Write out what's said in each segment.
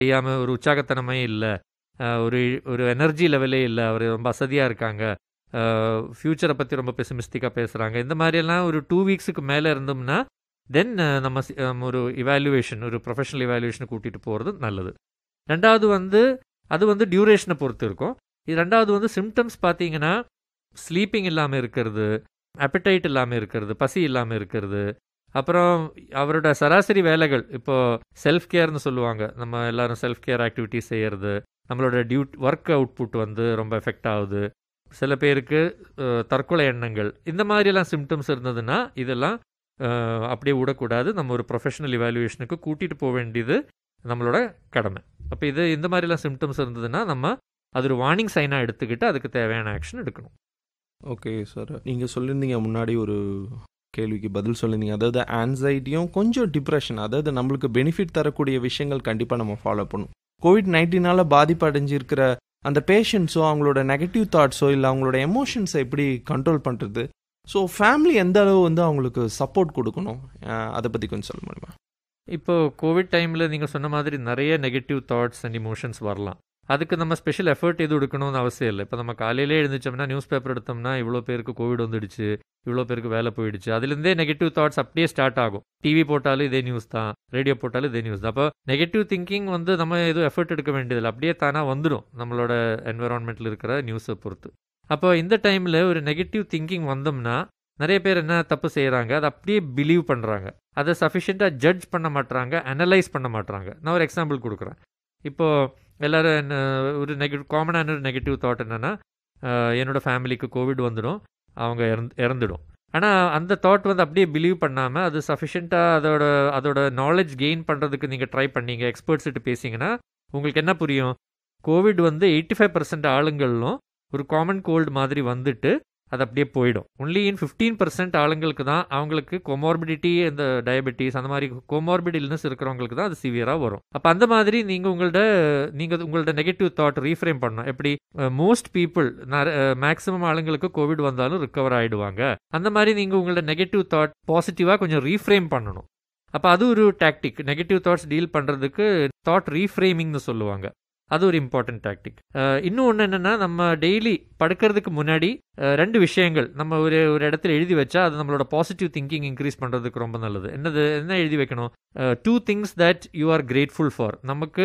செய்யாமல் ஒரு உற்சாகத்தனமே இல்லை ஒரு ஒரு எனர்ஜி லெவலே இல்லை அவர் ரொம்ப அசதியாக இருக்காங்க ஃப்யூச்சரை பற்றி ரொம்ப பெசிமிஸ்டிக்காக பேசுகிறாங்க இந்த மாதிரியெல்லாம் ஒரு டூ வீக்ஸுக்கு மேலே இருந்தோம்னா தென் நம்ம சி- நம்ம ஒரு இவாலுவேஷன் ஒரு ப்ரொஃபஷனல் இவாலுவேஷன் கூட்டிகிட்டு போகிறது நல்லது ரெண்டாவது வந்து அது வந்து டியூரேஷனை பொறுத்து இருக்கும் இது ரெண்டாவது வந்து சிம்டம்ஸ் பார்த்தீங்கன்னா ஸ்லீப்பிங் இல்லாமல் இருக்கிறது appetite இல்லாமல் இருக்கிறது பசி இல்லாமல் இருக்கிறது அப்புறம் அவரோட சராசரி வேலைகள் இப்போ செல்ஃப் கேர்னு சொல்லுவாங்க நம்ம எல்லாரும் செல்ஃப் கேர் ஆக்டிவிட்டிஸ் செய்கிறது நம்மளோட டியூட் ஒர்க் அவுட்புட் வந்து ரொம்ப எஃபெக்ட் ஆகுது சில பேருக்கு அஹ், தற்கொலை எண்ணங்கள் இந்த மாதிரிலாம் சிம்டம்ஸ் இருந்ததுன்னா இதெல்லாம் அஹ், அப்படியே விடக்கூடாது நம்ம ஒரு ப்ரொஃபஷனல் இவாலுவேஷனுக்கு கூட்டிகிட்டு போக வேண்டியது நம்மளோட கடமை அப்போ இது இந்த மாதிரிலாம் சிம்டம்ஸ் இருந்ததுன்னா நம்ம அது ஒரு வார்னிங் சைனாக எடுத்துக்கிட்டு அதுக்கு தேவையான ஆக்ஷன் எடுக்கணும் ஓகே சார் நீங்கள் சொல்லியிருந்தீங்க முன்னாடி ஒரு கேள்விக்கு பதில் சொல்லியிருந்தீங்க அதாவது ஆன்சைட்டியும் கொஞ்சம் டிப்ரெஷன் அதாவது நம்மளுக்கு பெனிஃபிட் தரக்கூடிய விஷயங்கள் கண்டிப்பாக நம்ம ஃபாலோ பண்ணும் கோவிட் நைன்டீனால் பாதிப்பு அடைஞ்சிருக்கிற அந்த பேஷண்ட்ஸோ அவங்களோட நெகட்டிவ் தாட்ஸோ இல்லை அவங்களோட எமோஷன்ஸை எப்படி கண்ட்ரோல் பண்ணுறது ஸோ ஃபேமிலி எந்த அளவு வந்து அவங்களுக்கு சப்போர்ட் கொடுக்கணும் அஹ் அதை பற்றி கொஞ்சம் சொல்ல முடியுமா இப்போ கோவிட் டைமில் நீங்கள் சொன்ன மாதிரி நிறைய நெகட்டிவ் தாட்ஸ் அண்ட் இமோஷன்ஸ் வரலாம் அதுக்கு நம்ம ஸ்பெஷல் எஃபர்ட் எதுவும் எடுக்கணும்னு அவசியம் இல்லை இப்போ நம்ம காலையிலே எழுந்திரிச்சோம்னா நியூஸ் பேப்பர் எடுத்தோம்னா இவ்வளோ பேருக்கு கோவிட் வந்துடுச்சு இவ்வளோ பேருக்கு வேலை போயிடுச்சு அதுலேருந்தே நெகட்டிவ் தாட்ஸ் அப்படியே ஸ்டார்ட் ஆகும் டிவி போட்டாலும் இதே நியூஸ் தான் ரேடியோ போட்டாலும் இதே நியூஸ் தான் அப்போ நெகட்டிவ் திங்கிங் வந்து நம்ம எதுவும் எஃபர்ட் எடுக்க வேண்டியதில்லை அப்படியே தானாக வந்துடும் நம்மளோட என்விரான்மெண்ட்டில் இருக்கிற நியூஸை பொறுத்து அப்போ இந்த டைமில் ஒரு நெகட்டிவ் திங்கிங் வந்தோம்னா நிறைய பேர் என்ன தப்பு செய்கிறாங்க அதை அப்படியே பிலீவ் பண்ணுறாங்க அதை சஃபிஷியண்ட்டாக ஜட்ஜ் பண்ண மாட்றாங்க அனலைஸ் பண்ண மாட்றாங்க நான் ஒரு எக்ஸாம்பிள் கொடுக்குறேன் இப்போது எல்லோரும் என்ன ஒரு நெகட்டிவ் காமனான ஒரு நெகட்டிவ் தாட் என்னென்னா என்னோட ஃபேமிலிக்கு கோவிட் வந்துடும் அவங்க இறந்து இறந்துடும் ஆனால் அந்த தாட் வந்து அப்படியே பிலீவ் பண்ணாமல் அது சஃபிஷியண்ட்டாக அதோட அதோட நாலேஜ் கெயின் பண்ணுறதுக்கு நீங்கள் ட்ரை பண்ணீங்க எக்ஸ்பர்ட்ஸ்கிட்ட பேசிங்கன்னா உங்களுக்கு என்ன புரியும் கோவிட் வந்து எயிட்டி ஃபைவ் பர்சன்ட் ஆளுங்களும் ஒரு காமன் கோல்டு மாதிரி வந்துட்டு அது அப்படியே போயிடும் ஒன்லி இன் ஃபிஃப்டீன் பர்சன்ட் ஆளுங்களுக்கு தான் அவங்களுக்கு கொமார்பிடிட்டி இந்த டயபெட்டிஸ் அந்த மாதிரி கொமார்பிட் இல்னஸ் இருக்கிறவங்களுக்கு தான் அது சிவியராக வரும் அப்போ அந்த மாதிரி நீங்கள் உங்கள்ட நீங்கள் உங்கள்ட்ட நெகட்டிவ் தாட் ரீஃப்ரேம் பண்ணணும் எப்படி மோஸ்ட் பீப்புள் மேக்ஸிமம் ஆளுங்களுக்கு கோவிட் வந்தாலும் ரிகவர் ஆகிடுவாங்க அந்த மாதிரி நீங்கள் உங்களோட நெகட்டிவ் தாட் பாசிட்டிவாக கொஞ்சம் ரீஃப்ரேம் பண்ணணும் அப்போ அது ஒரு டாக்டிக் நெகட்டிவ் தாட்ஸ் டீல் பண்ணுறதுக்கு தாட் ரீஃப்ரேமிங்னு சொல்லுவாங்க அது ஒரு இம்பார்ட்டன்ட் டாக்டிக் இன்னும் ஒன்று என்னென்னா நம்ம டெய்லி படுக்கிறதுக்கு முன்னாடி அஹ், ரெண்டு விஷயங்கள் நம்ம ஒரு ஒரு இடத்துல எழுதி வச்சா அது நம்மளோட பாசிட்டிவ் திங்கிங் இன்க்ரீஸ் பண்ணுறதுக்கு ரொம்ப நல்லது என்னது என்ன எழுதி வைக்கணும் two things that you are grateful for நமக்கு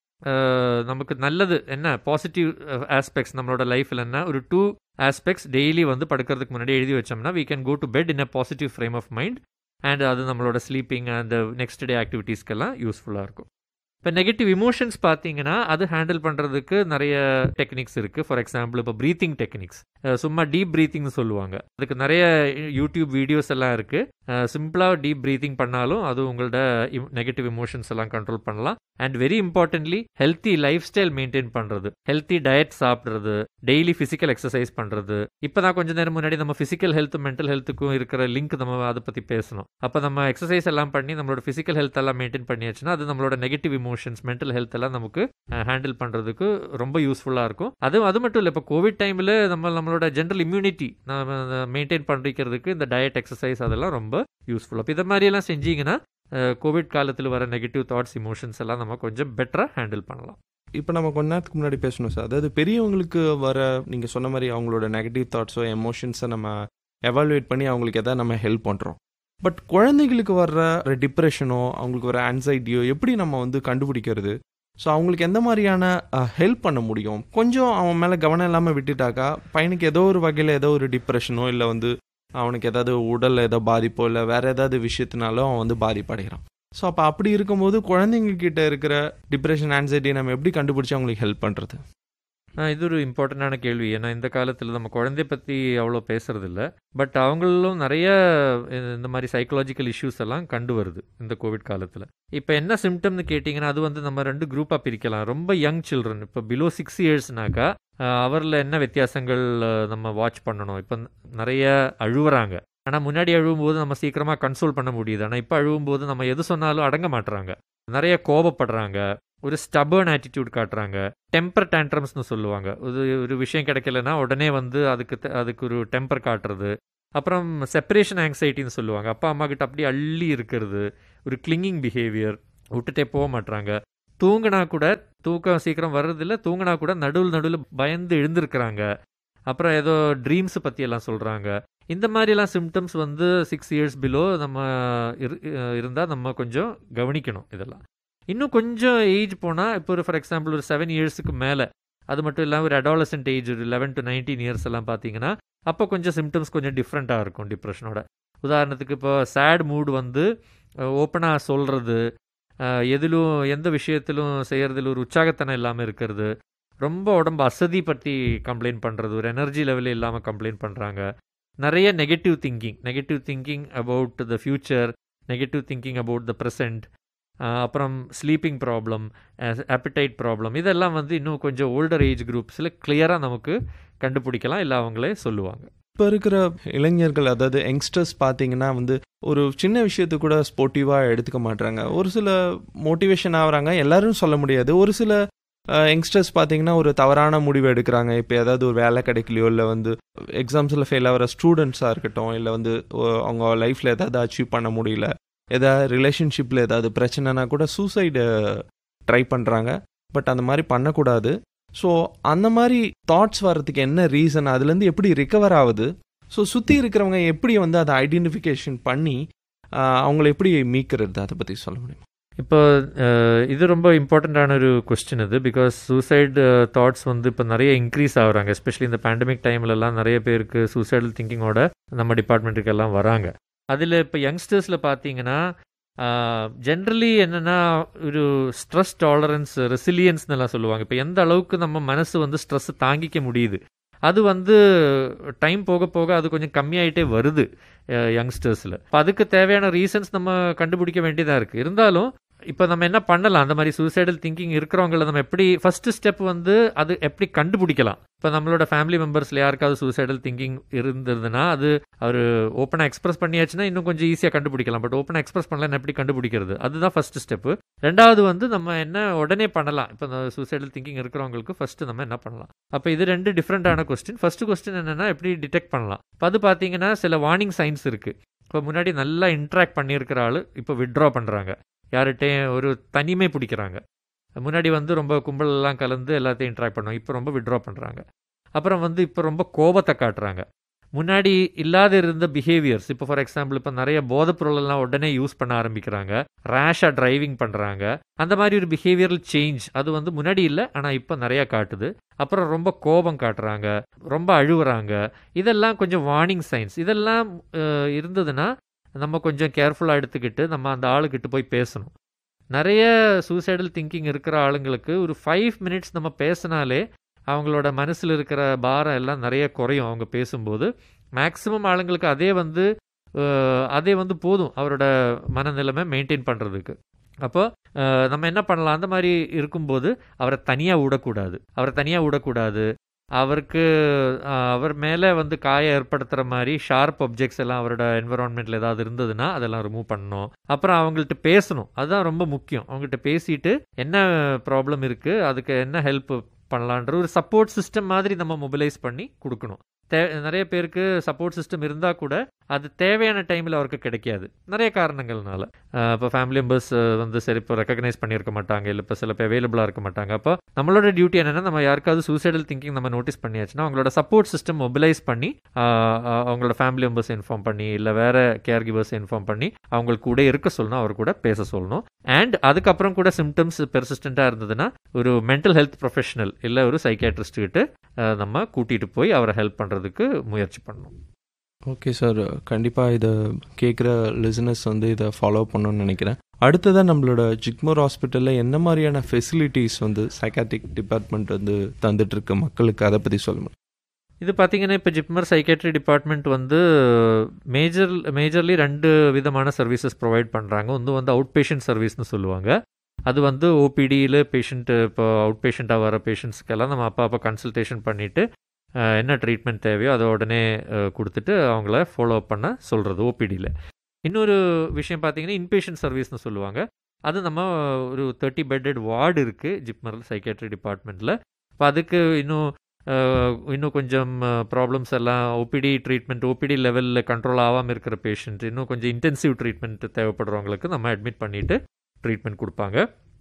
அஹ், நமக்கு நல்லது என்ன பாசிட்டிவ் ஆஸ்பெக்ட்ஸ் நம்மளோட லைஃப்பில் என்ன ஒரு டூ ஆஸ்பெக்ட்ஸ் டெய்லி வந்து படுக்கிறதுக்கு முன்னாடி எழுதி வச்சோம்னா we can go to bed in a positive frame of mind and அது நம்மளோட ஸ்லீப்பிங் அந்த நெக்ஸ்ட் டே ஆக்டிவிட்டீஸ்க்கெல்லாம் யூஸ்ஃபுல்லாக இருக்கும் இப்போ நெகட்டிவ் இமோஷன்ஸ் பார்த்தீங்கன்னா அது ஹேண்டில் பண்ணுறதுக்கு நிறைய டெக்னிக்ஸ் இருக்குது ஃபார் எக்ஸாம்பிள் இப்போ ப்ரீத்திங் டெக்னிக்ஸ் சும்மா டீப் ப்ரீத்திங்னு சொல்லுவாங்க அதுக்கு நிறைய யூடியூப் வீடியோஸ் எல்லாம் இருக்குது சிம்பிளாக டீப் ப்ரீத்திங் பண்ணாலும் அது உங்களோட நெகட்டிவ் இமோஷன்ஸ் எல்லாம் கண்ட்ரோல் பண்ணலாம் and very importantly healthy lifestyle maintain பண்ணுறது ஹெல்த்தி டயட் சாப்பிட்றது டெய்லி ஃபிசிக்கல் எக்ஸசைஸ் பண்ணுறது இப்போ தான் கொஞ்ச நேரம் முன்னாடி நம்ம ஃபிசிக்கல் ஹெல்த் மென்டல் ஹெல்த்துக்கும் இருக்கிற லிங்க் நம்ம அதை பற்றி பேசணும் அப்போ நம்ம எக்ஸசைஸ் எல்லாம் பண்ணி நம்மளோட ஃபிசிக்கல் ஹெல்த் எல்லாம் மெயின்டைன் பண்ணியாச்சுன்னா அது நம்மளோட நெகட்டிவ் இமோஷன்ஸ் மென்டல் ஹெல்த் எல்லாம் நமக்கு ஹேண்டில் பண்ணுறதுக்கு ரொம்ப யூஸ்ஃபுல்லாக இருக்கும் அது அது மட்டும் இல்லை இப்போ கோவிட் டைமில் நம்ம நம்மளோட ஜென்ரல் இம்யூனிட்டி நம்ம மெயின்டைன் பண்ணிக்கிறதுக்கு இந்த டயட் எக்ஸசைஸ் அதெல்லாம் ரொம்ப யூஸ்ஃபுல் அப்போ இதை மாதிரியெல்லாம் செஞ்சீங்கன்னா கோவிட் காலத்தில் வர நெகட்டிவ் தாட்ஸ் இமோஷன்ஸ் எல்லாம் நம்ம கொஞ்சம் பெட்டராக ஹேண்டில் பண்ணலாம் இப்போ நம்ம கொஞ்ச நேரத்துக்கு முன்னாடி பேசணும் சார் அதாவது பெரியவங்களுக்கு வர நீங்கள் சொன்ன மாதிரி அவங்களோட நெகட்டிவ் தாட்ஸோ எமோஷன்ஸை நம்ம எவாலுவேட் பண்ணி அவங்களுக்கு எதாவது நம்ம ஹெல்ப் பண்ணுறோம் பட் குழந்தைகளுக்கு வர்ற டிப்ரெஷனோ அவங்களுக்கு வர ஆன்சைட்டியோ எப்படி நம்ம வந்து கண்டுபிடிக்கிறது ஸோ அவங்களுக்கு எந்த மாதிரியான ஹெல்ப் பண்ண முடியும் கொஞ்சம் அவன் மேலே கவனம் இல்லாமல் விட்டுட்டாக்கா பையனுக்கு ஏதோ ஒரு வகையில் ஏதோ ஒரு டிப்ரெஷனோ இல்லை வந்து அவனுக்கு ஏதாவது உடல் ஏதோ பாதிப்போ இல்லை வேற ஏதாவது விஷயத்தினாலும் அவன் வந்து பாதிப்படைகிறான் ஸோ அப்போ அப்படி இருக்கும்போது குழந்தைங்க கிட்ட இருக்கிற டிப்ரெஷன் ஆன்சைட்டி நம்ம எப்படி கண்டுபிடிச்சி அவங்களுக்கு ஹெல்ப் பண்ணுறது ஆ, இது ஒரு இம்பார்ட்டண்டான கேள்வி ஏன்னா இந்த காலத்தில் நம்ம குழந்தைய பற்றி அவ்வளோ பேசுறதில்ல பட் அவங்களும் நிறைய அஹ், இந்த மாதிரி சைக்கலாஜிக்கல் இஷ்யூஸ் எல்லாம் கண்டு வருது இந்த கோவிட் காலத்தில் இப்போ என்ன சிம்டம்னு கேட்டிங்கன்னா அது வந்து நம்ம ரெண்டு குரூப்பாக பிரிக்கலாம் ரொம்ப யங் சில்ட்ரன் இப்போ பிலோ சிக்ஸ் இயர்ஸ்னாக்கா அவரில் என்ன வித்தியாசங்கள் அஹ், நம்ம வாட்ச் பண்ணணும் இப்போ நிறைய அழுவுறாங்க ஆனால் முன்னாடி அழுவும்போது நம்ம சீக்கிரமாக கன்சோல் பண்ண முடியுது ஆனால் இப்போ அழுவும்போது நம்ம எது சொன்னாலும் அடங்க மாட்டுறாங்க நிறைய கோபப்படுறாங்க ஒரு ஸ்டபர்ன் ஆட்டிடியூட் காட்டுறாங்க டெம்பர் டேண்ட்ரம்ஸ்னு சொல்லுவாங்க ஒரு ஒரு விஷயம் கிடைக்கலன்னா உடனே வந்து அதுக்கு த- அதுக்கு ஒரு டெம்பர் காட்டுறது அப்புறம் செப்பரேஷன் ஆங்ஸைட்டின்னு சொல்லுவாங்க அப்பா அம்மா கிட்ட அப்படியே அள்ளி இருக்கிறது ஒரு கிளிங்கிங் பிஹேவியர் விட்டுட்டே போக மாட்றாங்க தூங்கினா கூட தூக்கம் சீக்கிரம் வர்றதில்ல தூங்கினா கூட நடுவில் நடுவில் பயந்து எழுந்திருக்கிறாங்க அப்புறம் ஏதோ ட்ரீம்ஸ் பற்றியெல்லாம் சொல்கிறாங்க இந்த மாதிரிலாம் சிம்டம்ஸ் வந்து சிக்ஸ் இயர்ஸ் பிலோ நம்ம இரு இருந்தால் நம்ம கொஞ்சம் கவனிக்கணும் இதெல்லாம் இன்னும் கொஞ்சம் ஏஜ் போனால் இப்போ ஒரு ஃபார் எக்ஸாம்பிள் ஒரு செவன் இயர்ஸுக்கு மேலே அது மட்டும் இல்லாமல் ஒரு அடாலசன்ட் ஏஜ் ஒரு லெவன் டு நைன்டீன் இயர்ஸ் எல்லாம் பார்த்தீங்கன்னா அப்போ கொஞ்சம் சிம்டம்ஸ் கொஞ்சம் டிஃப்ரெண்ட்டாக இருக்கும் டிப்ரெஷனோட உதாரணத்துக்கு இப்போ சேட் மூட் வந்து ஓப்பனாக சொல்கிறது எதிலும் எந்த விஷயத்திலும் செய்கிறதுல ஒரு உற்சாகத்தனம் இல்லாமல் இருக்கிறது ரொம்ப உடம்பு அசதி பற்றி கம்ப்ளைண்ட் பண்ணுறது ஒரு எனர்ஜி லெவலே இல்லாமல் கம்ப்ளைண்ட் பண்ணுறாங்க நிறைய negative thinking negative thinking about the future negative thinking about the present அப்புறம் ஸ்லீப்பிங் ப்ராப்ளம் appetite ப்ராப்ளம் இதெல்லாம் வந்து இன்னும் கொஞ்சம் ஓல்டர் ஏஜ் குரூப்ஸில் கிளியராக நமக்கு கண்டுபிடிக்கலாம் இல்லை அவங்களே சொல்லுவாங்க இப்போ இருக்கிற இளைஞர்கள் அதாவது யங்ஸ்டர்ஸ் பார்த்தீங்கன்னா வந்து ஒரு சின்ன விஷயத்தை கூட ஸ்போர்ட்டிவாக எடுத்துக்க மாட்டாங்க ஒரு சில மோட்டிவேஷன் ஆகுறாங்க எல்லாரும் சொல்ல முடியாது ஒரு சில யங்ஸ்டர்ஸ் பார்த்தீங்கன்னா ஒரு தவறான முடிவு எடுக்கிறாங்க இப்போ ஏதாவது ஒரு வேலை கிடைக்கலையோ இல்லை வந்து எக்ஸாம்ஸில் ஃபெயில் ஆகிற ஸ்டூடெண்ட்ஸாக இருக்கட்டும் இல்லை வந்து ஒ- அவங்க லைஃப்பில் ஏதாவது அச்சீவ் பண்ண முடியல ஏதாவது ரிலேஷன்ஷிப்பில் ஏதாவது பிரச்சனைனா கூட சூசைடு ட்ரை பண்ணுறாங்க பட் அந்த மாதிரி பண்ணக்கூடாது ஸோ அந்த மாதிரி தாட்ஸ் வர்றதுக்கு என்ன ரீசன் அதுலேருந்து எப்படி ரிகவர் ஆகுது ஸோ சுற்றி இருக்கிறவங்க எப்படி வந்து அதை ஐடென்டிஃபிகேஷன் பண்ணி ஆஹ், அவங்கள எப்படி மீக்கிறது அதை பற்றி சொல்ல முடியும் இப்போ அஹ், இது ரொம்ப இம்பார்ட்டண்ட்டான ஒரு கொஸ்டின் இது பிகாஸ் சூசைட் தாட்ஸ் வந்து இப்போ நிறைய இன்க்ரீஸ் ஆகுறாங்க எஸ்பெஷலி இந்த பேண்டமிக் டைம்லலாம் நிறைய பேருக்கு சூசைடல் திங்கிங்கோட நம்ம டிபார்ட்மெண்ட்டுக்கு எல்லாம் வராங்க அதில் இப்போ யங்ஸ்டர்ஸில் பார்த்தீங்கன்னா ஜென்ரலி என்னென்னா ஒரு ஸ்ட்ரெஸ் டாலரன்ஸ் ரெசிலியன்ஸ்னு எல்லாம் சொல்லுவாங்க இப்போ எந்த அளவுக்கு நம்ம மனசு வந்து ஸ்ட்ரெஸ் தாங்கிக்க முடியுது அது வந்து டைம் போக போக அது கொஞ்சம் கம்மியாயிட்டே வருது யங்ஸ்டர்ஸில் இப்போ அதுக்கு தேவையான ரீசன்ஸ் நம்ம கண்டுபிடிக்க வேண்டியதாக இருக்குது இருந்தாலும் இப்போ நம்ம என்ன பண்ணலாம் அந்த மாதிரி சூசைடல் திங்கிங் இருக்கிறவங்கள நம்ம எப்படி ஃபர்ஸ்ட் ஸ்டெப் வந்து அது எப்படி கண்டுபிடிக்கலாம் இப்போ நம்மளோட ஃபேமிலி மெம்பர்ஸில் யாருக்காவது சூசைடல் திங்கிங் இருந்ததுன்னா அது அவர் ஓப்பனாக எக்ஸ்பிரஸ் பண்ணியாச்சுன்னா இன்னும் கொஞ்சம் ஈஸியாக கண்டுபிடிக்கலாம் பட் ஓப்பனாக எக்ஸ்பிரஸ் பண்ணலாம் எப்படி கண்டுபிடிக்கிறது அதுதான் ஃபர்ஸ்ட் ஸ்டெப்பு ரெண்டாவது வந்து நம்ம என்ன உடனே பண்ணலாம் இப்போ இந்த சூசைடல் திங்கிங் இருக்கிறவங்களுக்கு ஃபர்ஸ்ட் நம்ம என்ன பண்ணலாம் அப்போ இது ரெண்டு டிஃப்ரெண்டான கொஸ்டின் ஃபர்ஸ்ட் கொஸ்டின் என்னன்னா எப்படி டிடெக்ட் பண்ணலாம் இப்போ அது பார்த்தீங்கன்னா சில வார்னிங் சைன்ஸ் இருக்கு இப்போ முன்னாடி நல்லா இன்ட்ராக்ட் பண்ணியிருக்கிற ஆள் இப்போ விட்ரா பண்ணுறாங்க யார்கிட்டையும் ஒரு தனிமை பிடிக்கிறாங்க முன்னாடி வந்து ரொம்ப கும்பல் எல்லாம் கலந்து எல்லாத்தையும் இன்ட்ராக்ட் பண்ணுவாங்க இப்போ ரொம்ப விட்ரா பண்ணுறாங்க அப்புறம் வந்து இப்போ ரொம்ப கோபத்தை காட்டுறாங்க முன்னாடி இல்லாத இருந்த பிஹேவியர்ஸ் இப்போ ஃபார் எக்ஸாம்பிள் இப்போ நிறைய போதைப் பொருள் எல்லாம் உடனே யூஸ் பண்ண ஆரம்பிக்கிறாங்க ரேஷாக டிரைவிங் பண்ணுறாங்க அந்த மாதிரி ஒரு பிஹேவியரல் சேஞ்ச் அது வந்து முன்னாடி இல்லை ஆனால் இப்போ நிறையா காட்டுது அப்புறம் ரொம்ப கோபம் காட்டுறாங்க ரொம்ப அழுவுறாங்க இதெல்லாம் கொஞ்சம் வார்னிங் சைன்ஸ் இதெல்லாம் அஹ், இருந்ததுன்னா நம்ம கொஞ்சம் கேர்ஃபுல்லாக எடுத்துக்கிட்டு நம்ம அந்த ஆளுக்கிட்ட போய் பேசணும் நிறைய சூசைடல் திங்கிங் இருக்கிற ஆளுங்களுக்கு ஒரு ஃபைவ் மினிட்ஸ் நம்ம பேசினாலே அவங்களோட மனசில் இருக்கிற பாரம் எல்லாம் நிறைய குறையும் அவங்க பேசும்போது மேக்ஸிமம் ஆளுங்களுக்கு அதே வந்து அஹ், அதே வந்து போதும் அவரோட மனநிலைமை மெயின்டைன் பண்ணுறதுக்கு அப்போ அஹ், நம்ம என்ன பண்ணலாம் அந்த மாதிரி இருக்கும்போது அவரை தனியாக விடக்கூடாது அவரை தனியாக விடக்கூடாது அவருக்கு அஹ், அவர் மேலே வந்து காயம் ஏற்படுத்துகிற மாதிரி ஷார்ப் ஒப்ஜெக்ட்ஸ் எல்லாம் அவரோட என்விரான்மெண்ட்டில் ஏதாவது இருந்ததுன்னா அதெல்லாம் ரிமூவ் பண்ணணும் அப்புறம் அவங்கள்ட்ட பேசணும் அதுதான் ரொம்ப முக்கியம் அவங்கள்ட்ட பேசிட்டு என்ன ப்ராப்ளம் இருக்குது அதுக்கு என்ன ஹெல்ப் பண்ணலான்ற ஒரு சப்போர்ட் சிஸ்டம் மாதிரி நம்ம மொபிலைஸ் பண்ணி கொடுக்கணும் தே நிறைய பேருக்கு சப்போர்ட் சிஸ்டம் இருந்தால் கூட அது தேவையான டைமில் அவருக்கு கிடைக்காது நிறைய காரணங்கள்னால இப்போ ஃபேமிலி மெம்பர்ஸ் வந்து சரி இப்போ ரெக்கக்னைஸ் பண்ணியிருக்க மாட்டாங்க இல்லை இப்போ சில பேர் அவைலபிளாக இருக்க மாட்டாங்க அப்போ நம்மளோட டியூட்டி என்னென்னா நம்ம யாருக்காவது சூசைடல் திங்கிங் நம்ம நோட்டீஸ் பண்ணியாச்சுன்னா அவங்களோட சப்போர்ட் சிஸ்டம் மொபிலைஸ் பண்ணி ஆஹ், ஆஹ், அவங்களோட ஃபேமிலி மெம்பர்ஸ் இன்ஃபார்ம் பண்ணி இல்லை வேற கேர் கிவர்ஸ் இன்ஃபார்ம் பண்ணி அவங்களுக்கு கூட இருக்க சொல்லணும் அவர் கூட பேச சொல்லணும் அண்ட் அதுக்கப்புறம் கூட சிம்டம்ஸ் பெர்சிஸ்டண்ட்டாக இருந்ததுன்னா ஒரு மென்டல் ஹெல்த் ப்ரொஃபஷனல் இல்லை ஒரு சைக்காட்ரிஸ்ட் கிட்ட அஹ், நம்ம கூட்டிகிட்டு போய் அவரை ஹெல்ப் பண்ணுறதுக்கு முயற்சி பண்ணணும் ஓகே சார் கண்டிப்பாக இதை கேட்குற லிசனர்ஸ் வந்து இதை ஃபாலோ பண்ணணும்னு நினைக்கிறேன் அடுத்ததாக நம்மளோட ஜிக்மோர் ஹாஸ்பிட்டலில் என்ன மாதிரியான ஃபெசிலிட்டிஸ் வந்து சைக்காட்ரிக் டிபார்ட்மெண்ட் வந்து தந்துட்டு இருக்கு மக்களுக்கு அதை பற்றி சொல்ல முடியும் இது பார்த்தீங்கன்னா இப்போ ஜிப்மர் சைக்கேட்ரி டிபார்ட்மெண்ட் வந்து மேஜர் மேஜர்லி ரெண்டு விதமான சர்வீசஸ் ப்ரொவைட் பண்ணுறாங்க ஒன்று வந்து அவுட் பேஷண்ட் சர்வீஸ்னு சொல்லுவாங்க அது வந்து ஓபிடியில் பேஷண்ட் இப்போ அவுட் பேஷண்ட்டாக வர பேஷண்ட்ஸ்க்கெல்லாம் நம்ம அப்பா அப்போ கன்சல்டேஷன் பண்ணிவிட்டு என்ன ட்ரீட்மெண்ட் தேவையோ அதை உடனே அஹ், கொடுத்துட்டு அவங்கள ஃபாலோ அப் பண்ண சொல்கிறது ஓபிடியில் இன்னொரு விஷயம் பார்த்தீங்கன்னா இன்பேஷண்ட் சர்வீஸ்னு சொல்லுவாங்க அது நம்ம ஒரு தேர்ட்டி பெட்டட் வார்டு இருக்குது ஜிப்மர் சைக்கேட்ரி டிபார்ட்மெண்ட்டில் இப்போ அதுக்கு இன்னும் அஹ், இன்னும் கொஞ்சம் ப்ராப்ளம்ஸ் எல்லாம் ஓபிடி ட்ரீட்மெண்ட் ஓபிடி லெவலில் கண்ட்ரோல் ஆகாமல் இருக்கிற பேஷண்ட் இன்னும் கொஞ்சம் இன்டென்சிவ் ட்ரீட்மெண்ட் தேவைப்படுறவங்களுக்கு நம்ம அட்மிட் பண்ணிவிட்டு ட்ரீட்மெண்ட் கொடுப்பாங்க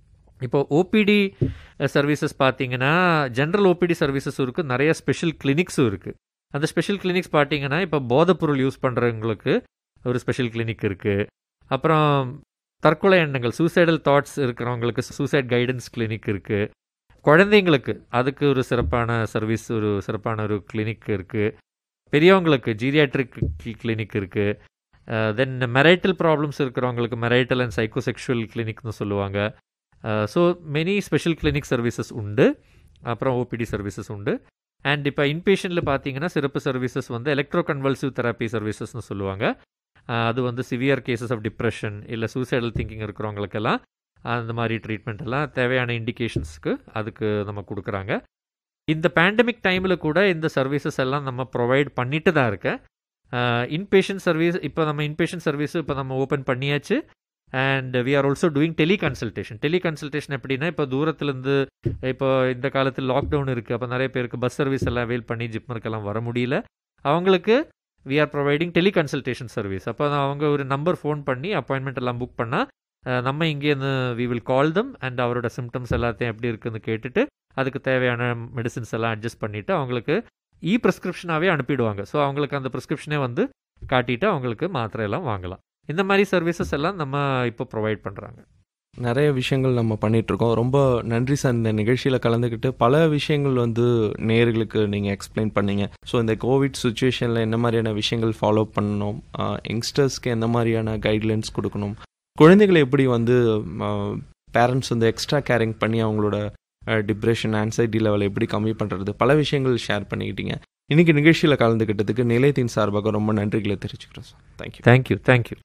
இப்போ ஓபிடி சர்வீசஸ் பார்த்தீங்கன்னா ஜென்ரல் ஓபிடி சர்வீசஸும் இருக்குது நிறைய ஸ்பெஷல் கிளினிக்ஸும் இருக்குது அந்த ஸ்பெஷல் கிளினிக்ஸ் பார்த்தீங்கன்னா இப்போ போதைப்பொருள் யூஸ் பண்ணுறவங்களுக்கு ஒரு ஸ்பெஷல் கிளினிக் இருக்குது அப்புறம் தற்கொலை எண்ணங்கள் சூசைடல் தாட்ஸ் இருக்கிறவங்களுக்கு சூசைட் கைடன்ஸ் கிளினிக் இருக்குது குழந்தைங்களுக்கு அதுக்கு ஒரு சிறப்பான சர்வீஸ் ஒரு சிறப்பான ஒரு கிளினிக் இருக்குது பெரியவங்களுக்கு ஜீரியாட்ரிக் கிளினிக் இருக்குது தென் மெரைட்டல் ப்ராப்ளம்ஸ் இருக்கிறவங்களுக்கு மெரைட்டல் அண்ட் சைக்கோசெக்ஷுவல் கிளினிக்னு சொல்லுவாங்க so many special clinic services உண்டு அப்புறம் ஓபிடி சர்வீசஸ் உண்டு அண்ட் இப்போ இன்பேஷனில் பார்த்தீங்கன்னா சிறப்பு சர்வீசஸ் வந்து எலக்ட்ரோ கன்வல்சிவ் தெரப்பி சர்வீசஸ்னு சொல்லுவாங்க அது வந்து சிவியர் கேசஸ் ஆஃப் டிப்ரெஷன் இல்லை சூசைடல் திங்கிங் இருக்கிறவங்களுக்கெல்லாம் அந்த மாதிரி ட்ரீட்மெண்ட் எல்லாம் தேவையான இண்டிகேஷன்ஸ்க்கு அதுக்கு நம்ம கொடுக்குறாங்க இந்த பேண்டமிக் டைமில் கூட இந்த சர்வீசஸ் எல்லாம் நம்ம ப்ரொவைட் பண்ணிட்டு தான் இருக்கேன் இன்பேஷன் சர்வீஸ் இப்போ நம்ம இன்பேஷன் சர்வீஸ் இப்போ நம்ம ஓப்பன் பண்ணியாச்சு and we are also doing teleconsultation teleconsultation எப்படின்னா இப்போ தூரத்துலேருந்து இப்போ இந்த காலத்தில் லாக்டவுன் இருக்குது அப்போ நிறைய பேருக்கு பஸ் சர்வீஸ் எல்லாம் அவைல் பண்ணி ஜிப்மருக்கெல்லாம் வர முடியல அவங்களுக்கு we are providing teleconsultation service அப்போ அவங்க ஒரு நம்பர் ஃபோன் பண்ணி அப்பாயின்மெண்ட் எல்லாம் புக் பண்ணால் நம்ம இங்கேருந்து we will call them and அவரோட சிம்டம்ஸ் எல்லாத்தையும் எப்படி இருக்குன்னு கேட்டுட்டு அதுக்கு தேவையான மெடிசின்ஸ் எல்லாம் அட்ஜஸ்ட் பண்ணிவிட்டு அவங்களுக்கு இ ப்ரிஸ்கிரிப்ஷனாகவே அனுப்பிடுவாங்க ஸோ அவங்களுக்கு அந்த ப்ரிஸ்கிரிப்ஷனே வந்து காட்டிட்டு அவங்களுக்கு மாத்திரை எல்லாம் வாங்கலாம் இந்த மாதிரி சர்வீசஸ் எல்லாம் நம்ம இப்போ ப்ரொவைட் பண்ணுறாங்க நிறைய விஷயங்கள் நம்ம பண்ணிட்டு இருக்கோம் ரொம்ப நன்றி சார் இந்த நிகழ்ச்சியில் கலந்துக்கிட்டு பல விஷயங்கள் வந்து நேர்களுக்கு நீங்கள் எக்ஸ்பிளைன் பண்ணீங்க ஸோ இந்த கோவிட் சுச்சுவேஷனில் என்ன மாதிரியான விஷயங்கள் ஃபாலோ பண்ணணும் யங்ஸ்டர்ஸ்க்கு எந்த மாதிரியான கைட்லைன்ஸ் கொடுக்கணும் குழந்தைகளை எப்படி வந்து பேரண்ட்ஸ் வந்து எக்ஸ்ட்ரா கேரிங் பண்ணி அவங்களோட டிப்ரெஷன் ஆன்சைட்டி லெவலை எப்படி கம்மி பண்ணுறது பல விஷயங்கள் ஷேர் பண்ணிக்கிட்டீங்க இன்னைக்கு நிகழ்ச்சியில் கலந்துக்கிட்டதுக்கு நிலையத்தின் சார்பாக ரொம்ப நன்றிகளை தெரிவிச்சுக்கிறோம் சார் தேங்க்யூ தேங்க்யூ தேங்க்யூ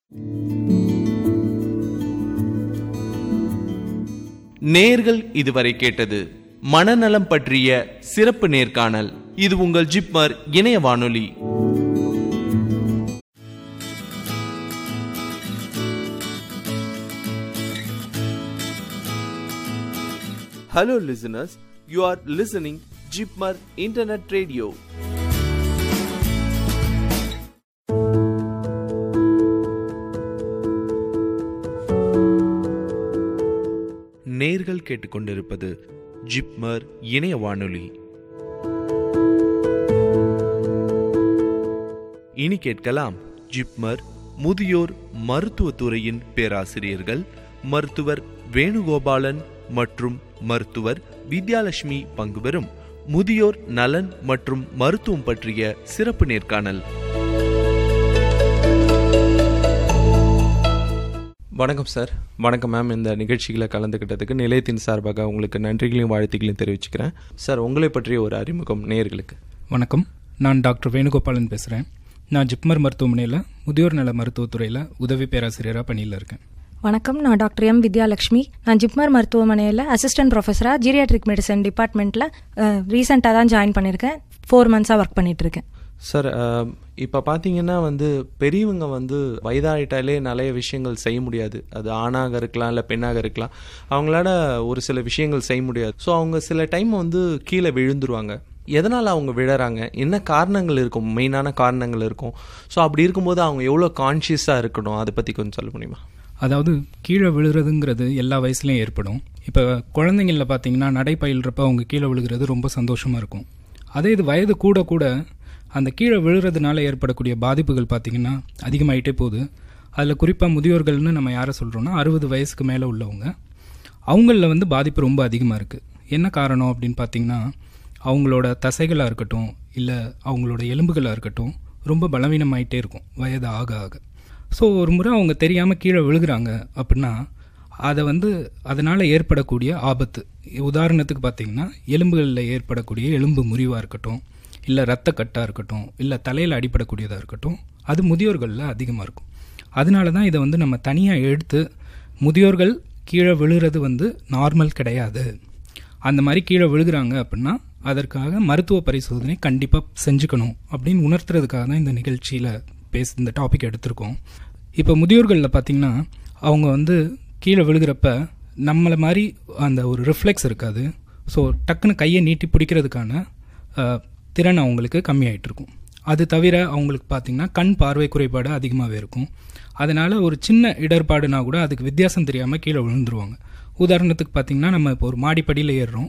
நேர்கள் இதுவரை கேட்டது மனநலம் பற்றிய சிறப்பு நேர்காணல் இது உங்கள் ஜிப்மர் இணைய வானொலி Hello listeners, you are listening Jipmar Internet Radio. நேர்கள் கேட்டுக்கொண்டிருப்பது ஜிப்மர் இணைய வானொலி இனி கேட்கலாம் ஜிப்மர் முதியோர் மருத்துவத்துறையின் பேராசிரியர்கள் மருத்துவர் வேணுகோபாலன் மற்றும் மருத்துவர் வித்யாலட்சுமி பங்கு பெறும் முதியோர் நலன் மற்றும் மருத்துவம் பற்றிய சிறப்பு நேர்காணல் வணக்கம் சார் வணக்கம் மேம் இந்த நிகழ்ச்சிகளை கலந்துக்கிட்டதுக்கு நிலையத்தின் சார்பாக உங்களுக்கு நன்றிகளையும் வாழ்த்துக்களையும் தெரிவிச்சுக்கிறேன் சார் உங்களை பற்றிய ஒரு அறிமுகம் நேர்களுக்கு வணக்கம் நான் டாக்டர் வேணுகோபாலன் பேசுகிறேன் நான் ஜிப்மர் மருத்துவமனையில் முதியோர் நல மருத்துவத்துறையில் உதவி பேராசிரியராக பணியில் இருக்கேன் வணக்கம் நான் டாக்டர் எம் வித்யாலட்சுமி நான் ஜிப்மர் மருத்துவமனையில் அசிஸ்டன்ட் ப்ரொஃபஸராக ஜீரியாட்ரிக் மெடிசன் டிபார்ட்மெண்ட்டில் ரீசெண்டாக தான் ஜாயின் பண்ணியிருக்கேன் ஃபோர் மந்த்ஸாக ஒர்க் பண்ணிட்டு இருக்கேன் சார் இப்போ பார்த்தீங்கன்னா வந்து பெரியவங்க வந்து வயதாயிட்டாலே நிறைய விஷயங்கள் செய்ய முடியாது அது ஆணாக இருக்கலாம் இல்லை பெண்ணாக இருக்கலாம் அவங்களால ஒரு சில விஷயங்கள் செய்ய முடியாது ஸோ அவங்க சில டைம் வந்து கீழே விழுந்துருவாங்க எதனால் அவங்க விழறாங்க என்ன காரணங்கள் இருக்கும் மெயினான காரணங்கள் இருக்கும் ஸோ அப்படி இருக்கும்போது அவங்க எவ்வளோ கான்ஷியஸாக இருக்கணும் அதை பற்றி கொஞ்சம் சொல்ல முடியுமா அதாவது கீழே விழுகிறதுங்கிறது எல்லா வயசுலையும் ஏற்படும் இப்போ குழந்தைங்களில் பார்த்தீங்கன்னா நடை பயில்றப்ப அவங்க கீழே விழுகிறது ரொம்ப சந்தோஷமாக இருக்கும் அதே இது வயது கூட கூட அந்த கீழே விழுறதுனால ஏற்படக்கூடிய பாதிப்புகள் பார்த்திங்கன்னா அதிகமாயிட்டே போகுது அதில் குறிப்பாக முதியோர்கள்னு நம்ம யாரை சொல்கிறோன்னா அறுபது வயசுக்கு மேலே உள்ளவங்க அவங்களில் வந்து பாதிப்பு ரொம்ப அதிகமாக இருக்குது என்ன காரணம் அப்படின்னு பார்த்தீங்கன்னா அவங்களோட தசைகளாக இருக்கட்டும் இல்லை அவங்களோட எலும்புகளாக இருக்கட்டும் ரொம்ப பலவீனமாயிட்டே இருக்கும் வயது ஆக ஆக ஸோ ஒரு முறை அவங்க தெரியாமல் கீழே விழுகிறாங்க அப்படின்னா அதை வந்து அதனால் ஏற்படக்கூடிய ஆபத்து உதாரணத்துக்கு பார்த்தீங்கன்னா எலும்புகளில் ஏற்படக்கூடிய எலும்பு முறிவாக இருக்கட்டும் இல்லை ரத்த கட்டாக இருக்கட்டும் இல்லை தலையில் அடிப்படக்கூடியதாக இருக்கட்டும் அது முதியோர்களில் அதிகமாக இருக்கும் அதனால தான் இதை வந்து நம்ம தனியாக எடுத்து முதியோர்கள் கீழே விழுகிறது வந்து நார்மல் கிடையாது அந்த மாதிரி கீழே விழுகிறாங்க அப்படின்னா அதற்காக மருத்துவ பரிசோதனை கண்டிப்பாக செஞ்சுக்கணும் அப்படின்னு உணர்த்துறதுக்காக தான் இந்த நிகழ்ச்சியில் பேச இந்த டாபிக் எடுத்திருக்கோம் இப்போ முதியோர்களில் பார்த்திங்கன்னா அவங்க வந்து கீழே விழுகிறப்ப நம்மளை மாதிரி அந்த ஒரு ரிஃப்ளெக்ஸ் இருக்காது ஸோ டக்குன்னு கையை நீட்டி பிடிக்கிறதுக்கான திறன் அவங்களுக்கு கம்மியாயிட்டு இருக்கும் அது தவிர அவங்களுக்கு பார்த்திங்கன்னா கண் பார்வை குறைபாடு அதிகமாகவே இருக்கும் அதனால் ஒரு சின்ன இடர்பாடுனா கூட அதுக்கு வித்தியாசம் தெரியாமல் கீழே விழுந்துருவாங்க உதாரணத்துக்கு பார்த்தீங்கன்னா நம்ம இப்போ ஒரு மாடிப்படியில் ஏறுறோம்